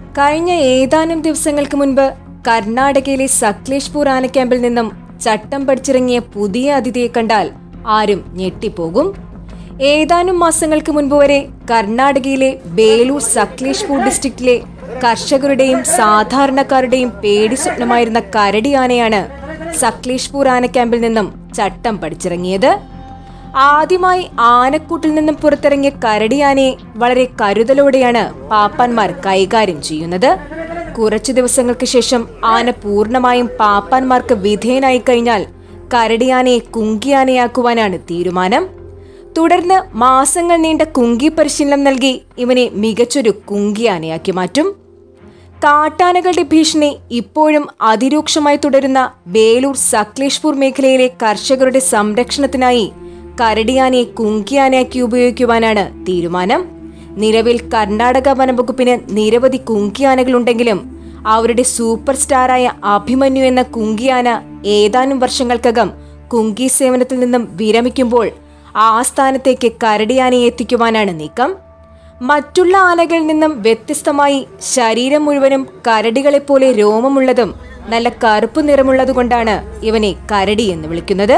കഴിഞ്ഞ ഏതാനും ദിവസങ്ങൾക്ക് മുൻപ് കർണാടകയിലെ സക്ലേഷ്പൂർ ആനക്യാമ്പിൽ നിന്നും ചട്ടം പഠിച്ചിറങ്ങിയ പുതിയ അതിഥിയെ കണ്ടാൽ ആരും ഞെട്ടിപ്പോകും ഏതാനും മാസങ്ങൾക്ക് മുൻപ് വരെ കർണാടകയിലെ ബേലൂർ സക്ലേഷ്പൂർ ഡിസ്ട്രിക്റ്റിലെ കർഷകരുടെയും സാധാരണക്കാരുടെയും പേടി സ്വപ്നമായിരുന്ന കരടി ആനയാണ് സക്ലേഷ്പൂർ ആനക്യാമ്പിൽ നിന്നും ചട്ടം പഠിച്ചിറങ്ങിയത് ആദ്യമായി ആനക്കൂട്ടിൽ നിന്നും പുറത്തിറങ്ങിയ കരടിയാനയെ വളരെ കരുതലോടെയാണ് പാപ്പാന്മാർ കൈകാര്യം ചെയ്യുന്നത് കുറച്ചു ദിവസങ്ങൾക്ക് ശേഷം ആന പൂർണ്ണമായും പാപ്പാന്മാർക്ക് വിധേയനായി കഴിഞ്ഞാൽ കരടിയാനയെ കുങ്കിയാനയാക്കുവാനാണ് തീരുമാനം തുടർന്ന് മാസങ്ങൾ നീണ്ട കുങ്കി പരിശീലനം നൽകി ഇവനെ മികച്ചൊരു കുങ്കിയാനയാക്കി മാറ്റും കാട്ടാനകളുടെ ഭീഷണി ഇപ്പോഴും അതിരൂക്ഷമായി തുടരുന്ന വേലൂർ സക്ലേഷ്പൂർ മേഖലയിലെ കർഷകരുടെ സംരക്ഷണത്തിനായി കരടിയാനെ കുങ്കിയാനയാക്കി ഉപയോഗിക്കുവാനാണ് തീരുമാനം നിലവിൽ കർണാടക വനംവകുപ്പിന് നിരവധി കുങ്കിയാനകളുണ്ടെങ്കിലും അവരുടെ സൂപ്പർ സ്റ്റാറായ അഭിമന്യു എന്ന കുങ്കിയാന ഏതാനും വർഷങ്ങൾക്കകം കുങ്കി സേവനത്തിൽ നിന്നും വിരമിക്കുമ്പോൾ ആ സ്ഥാനത്തേക്ക് കരടിയാനയെ എത്തിക്കുവാനാണ് നീക്കം മറ്റുള്ള ആനകളിൽ നിന്നും വ്യത്യസ്തമായി ശരീരം മുഴുവനും കരടികളെപ്പോലെ രോമമുള്ളതും നല്ല കറുപ്പ് നിറമുള്ളതുകൊണ്ടാണ് ഇവനെ കരടി എന്ന് വിളിക്കുന്നത്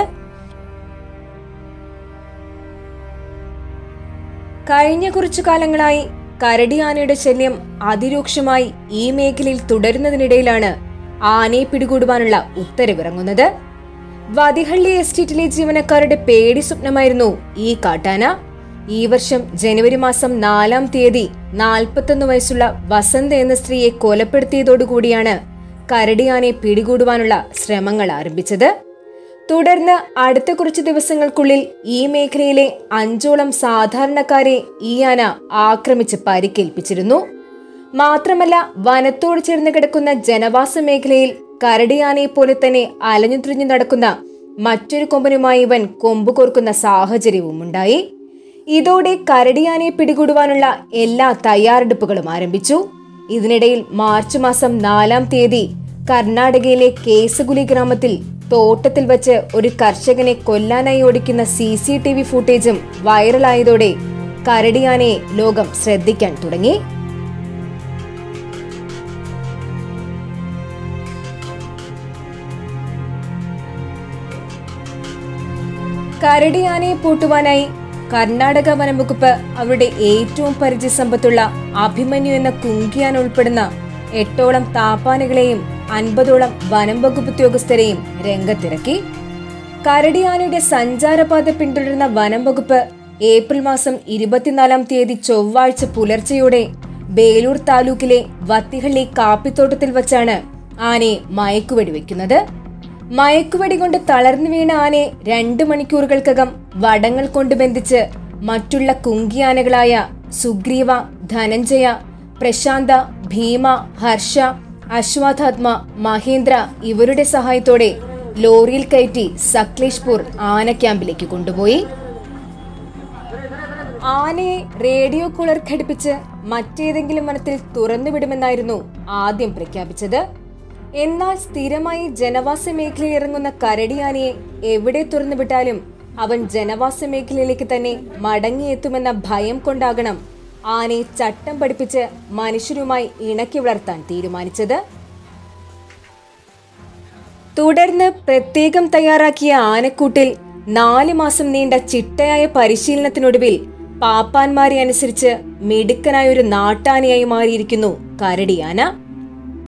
കഴിഞ്ഞ കുറച്ചു കാലങ്ങളായി കരടി ആനയുടെ ശല്യം അതിരൂക്ഷമായി ഈ മേഖലയിൽ തുടരുന്നതിനിടയിലാണ് ആനയെ പിടികൂടുവാനുള്ള ഉത്തരവിറങ്ങുന്നത് വതിഹള്ളി എസ്റ്റേറ്റിലെ ജീവനക്കാരുടെ പേടി സ്വപ്നമായിരുന്നു ഈ കാട്ടാന ഈ വർഷം ജനുവരി മാസം നാലാം തീയതി നാൽപ്പത്തൊന്ന് വയസ്സുള്ള വസന്ത എന്ന സ്ത്രീയെ കൊലപ്പെടുത്തിയതോടുകൂടിയാണ് കരടിയാനെ പിടികൂടുവാനുള്ള ശ്രമങ്ങൾ ആരംഭിച്ചത് തുടർന്ന് അടുത്ത കുറച്ച് ദിവസങ്ങൾക്കുള്ളിൽ ഈ മേഖലയിലെ അഞ്ചോളം സാധാരണക്കാരെ ഈ ആന ആക്രമിച്ച് പരിക്കേൽപ്പിച്ചിരുന്നു മാത്രമല്ല വനത്തോട് ചേർന്ന് കിടക്കുന്ന ജനവാസ മേഖലയിൽ കരടിയാനയെ പോലെ തന്നെ അലഞ്ഞുതിരിഞ്ഞു നടക്കുന്ന മറ്റൊരു കൊമ്പനുമായി ഇവൻ കൊമ്പ് കോർക്കുന്ന സാഹചര്യവും ഉണ്ടായി ഇതോടെ കരടിയാനയെ പിടികൂടുവാനുള്ള എല്ലാ തയ്യാറെടുപ്പുകളും ആരംഭിച്ചു ഇതിനിടയിൽ മാർച്ച് മാസം നാലാം തീയതി കർണാടകയിലെ കേസഗുലി ഗ്രാമത്തിൽ തോട്ടത്തിൽ വച്ച് ഒരു കർഷകനെ കൊല്ലാനായി ഓടിക്കുന്ന സി സി ടി വി ഫുട്ടേജും വൈറലായതോടെ കരടിയാനയെ ലോകം ശ്രദ്ധിക്കാൻ തുടങ്ങി കരടിയാനയെ പൂട്ടുവാനായി കർണാടക വനംവകുപ്പ് അവരുടെ ഏറ്റവും പരിചയസമ്പത്തുള്ള അഭിമന്യു എന്ന കുങ്കിയാൻ ഉൾപ്പെടുന്ന എട്ടോളം താപ്പാനകളെയും അൻപതോളം വനം വകുപ്പ് ഉദ്യോഗസ്ഥരെയും രംഗത്തിറക്കി കരടിയാനയുടെ സഞ്ചാരപാത പിന്തുടരുന്ന വനം വകുപ്പ് ഏപ്രിൽ മാസം ഇരുപത്തിനാലാം തീയതി ചൊവ്വാഴ്ച പുലർച്ചെയോടെ ബേലൂർ താലൂക്കിലെ വത്തിഹള്ളി കാപ്പിത്തോട്ടത്തിൽ വച്ചാണ് ആനയെ മയക്കുവെടി വെക്കുന്നത് മയക്കുവെടി കൊണ്ട് തളർന്നു വീണ ആനയെ രണ്ട് മണിക്കൂറുകൾക്കകം വടങ്ങൾ കൊണ്ട് ബന്ധിച്ച് മറ്റുള്ള കുങ്കിയാനകളായ സുഗ്രീവ ധനഞ്ജയ പ്രശാന്ത ഭീമ ഹർഷ അശ്വാഥാത്മ മഹേന്ദ്ര ഇവരുടെ സഹായത്തോടെ ലോറിയിൽ കയറ്റി സക്ലേഷ്പൂർ ആന ക്യാമ്പിലേക്ക് കൊണ്ടുപോയി ആനയെ റേഡിയോ കൂളർ ഘടിപ്പിച്ച് മറ്റേതെങ്കിലും വനത്തിൽ തുറന്നുവിടുമെന്നായിരുന്നു ആദ്യം പ്രഖ്യാപിച്ചത് എന്നാൽ സ്ഥിരമായി ജനവാസ മേഖലയിൽ ഇറങ്ങുന്ന കരടിയാനയെ എവിടെ തുറന്നുവിട്ടാലും അവൻ ജനവാസ മേഖലയിലേക്ക് തന്നെ മടങ്ങിയെത്തുമെന്ന ഭയം കൊണ്ടാകണം ആനയെ ചട്ടം പഠിപ്പിച്ച് മനുഷ്യരുമായി ഇണക്കി വളർത്താൻ തീരുമാനിച്ചത് തുടർന്ന് പ്രത്യേകം തയ്യാറാക്കിയ ആനക്കൂട്ടിൽ നാല് മാസം നീണ്ട ചിട്ടയായ പരിശീലനത്തിനൊടുവിൽ പാപ്പാന്മാരെ അനുസരിച്ച് മിടുക്കനായ ഒരു നാട്ടാനയായി മാറിയിരിക്കുന്നു കരടിയാന